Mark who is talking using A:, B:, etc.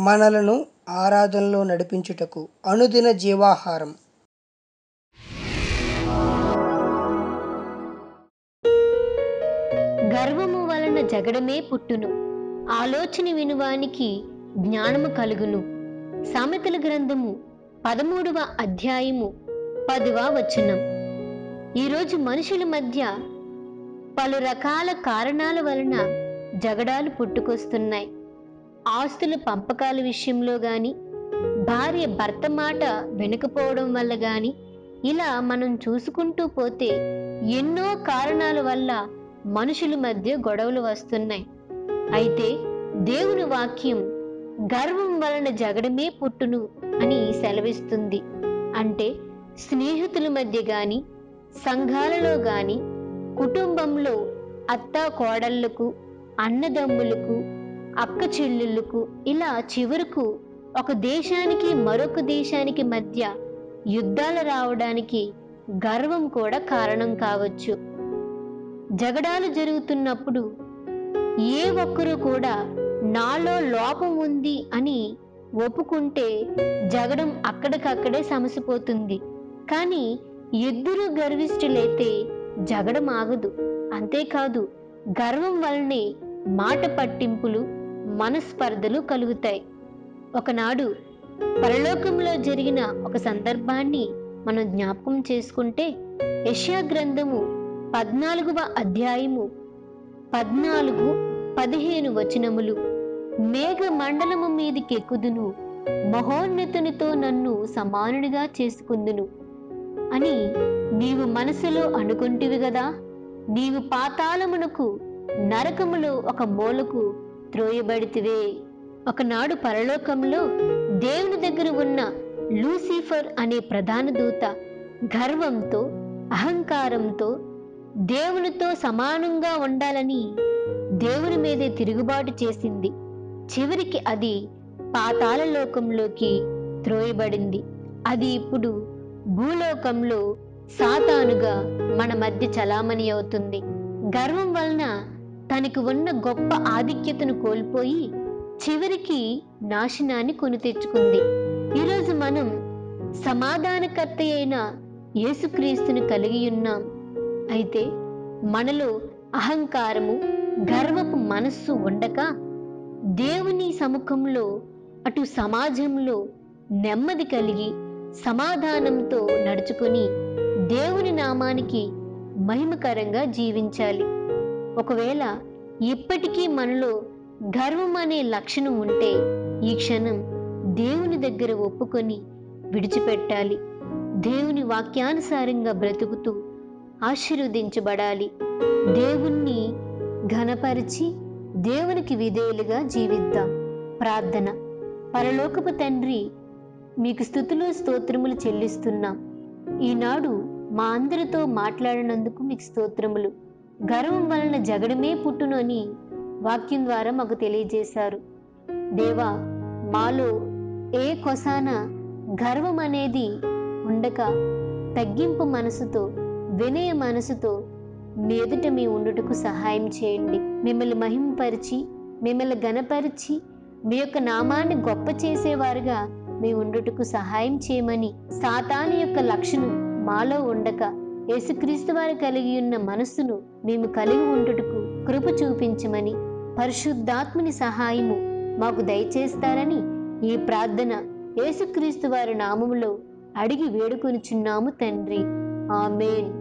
A: మనలను ఆరాధనలో నడిపించుటకు అనుదిన జీవాహారం
B: గర్వము వలన జగడమే పుట్టును ఆలోచన వినువానికి జ్ఞానము కలుగును సామెతల గ్రంథము పదమూడవ అధ్యాయము పదవ వచనం ఈరోజు మనుషుల మధ్య పలు రకాల కారణాల వలన జగడాలు పుట్టుకొస్తున్నాయి ఆస్తుల పంపకాల విషయంలో గాని భార్య భర్త మాట వినకపోవడం వల్ల గాని ఇలా మనం చూసుకుంటూ పోతే ఎన్నో కారణాల వల్ల మనుషుల మధ్య గొడవలు వస్తున్నాయి అయితే దేవుని వాక్యం గర్వం వలన జగడమే పుట్టును అని సెలవిస్తుంది అంటే స్నేహితుల మధ్య గాని సంఘాలలో గాని కుటుంబంలో అత్త కోడళ్లకు అన్నదమ్ములకు అక్క చెల్లెళ్ళకు ఇలా చివరకు ఒక దేశానికి మరొక దేశానికి మధ్య యుద్ధాలు రావడానికి గర్వం కూడా కారణం కావచ్చు జగడాలు జరుగుతున్నప్పుడు ఏ ఒక్కరూ కూడా నాలో లోపం ఉంది అని ఒప్పుకుంటే జగడం అక్కడికక్కడే సమసిపోతుంది కానీ ఇద్దరు గర్విష్ఠులైతే జగడం ఆగదు అంతేకాదు గర్వం వల్లనే మాట పట్టింపులు మనస్పర్ధలు కలుగుతాయి ఒకనాడు పరలోకంలో జరిగిన ఒక సందర్భాన్ని మనం జ్ఞాపకం చేసుకుంటే యెషయా గ్రంథము పద్నాలుగవ అధ్యాయము పద్నాలుగు పదిహేను వచనములు మేఘ మండలము మీదికి ఎక్కుదును మహోన్నతునితో నన్ను సమానునిగా చేసుకుందును అని నీవు మనసులో అనుకుంటివి గదా నీవు పాతాళమునకు నరకములో ఒక మూలకు త్రోయబడితివే ఒకనాడు పరలోకంలో దేవుని దగ్గర ఉన్న లూసిఫర్ అనే ప్రధాన దూత గర్వంతో అహంకారంతో దేవునితో సమానంగా ఉండాలని దేవుని మీదే తిరుగుబాటు చేసింది చివరికి అది పాతాళ లోకంలోకి త్రోయబడింది అది ఇప్పుడు భూలోకంలో సాతానుగా మన మధ్య చలామణి అవుతుంది గర్వం వలన తనకు ఉన్న గొప్ప ఆధిక్యతను కోల్పోయి చివరికి నాశనాన్ని కొని తెచ్చుకుంది ఈరోజు మనం సమాధానకర్త అయిన యేసుక్రీస్తుని కలిగి ఉన్నాం అయితే మనలో అహంకారము గర్వపు మనస్సు ఉండక దేవుని సముఖంలో అటు సమాజంలో నెమ్మది కలిగి సమాధానంతో నడుచుకొని దేవుని నామానికి మహిమకరంగా జీవించాలి ఒకవేళ ఇప్పటికీ మనలో గర్వం అనే లక్షణం ఉంటే ఈ క్షణం దేవుని దగ్గర ఒప్పుకొని విడిచిపెట్టాలి దేవుని వాక్యానుసారంగా బ్రతుకుతూ ఆశీర్వదించబడాలి దేవుణ్ణి ఘనపరిచి దేవునికి విధేయులుగా జీవిద్దాం ప్రార్థన పరలోకపు తండ్రి మీకు స్థుతులు స్తోత్రములు చెల్లిస్తున్నాం ఈనాడు మా అందరితో మాట్లాడినందుకు మీకు స్తోత్రములు గర్వం వలన జగడమే పుట్టును అని వాక్యం ద్వారా మాకు తెలియజేశారు దేవా మాలో ఏ కొసాన గర్వం అనేది ఉండక తగ్గింపు మనసుతో వినయ మనసుతో మీ ఎదుట మీ ఉండుటకు సహాయం చేయండి మిమ్మల్ని మహింపరిచి మిమ్మల్ని గనపరిచి మీ యొక్క నామాన్ని గొప్ప చేసేవారుగా మీ ఉండుటకు సహాయం చేయమని సాతాను యొక్క లక్షణం మాలో ఉండక యేసుక్రీస్తు వారు కలిగి ఉన్న మనస్సును మేము కలిగి ఉండుటకు కృప చూపించమని పరిశుద్ధాత్మని సహాయము మాకు దయచేస్తారని ఈ ప్రార్థన యేసుక్రీస్తు వారి నామములో అడిగి వేడుకొనుచున్నాము తండ్రి ఆమెన్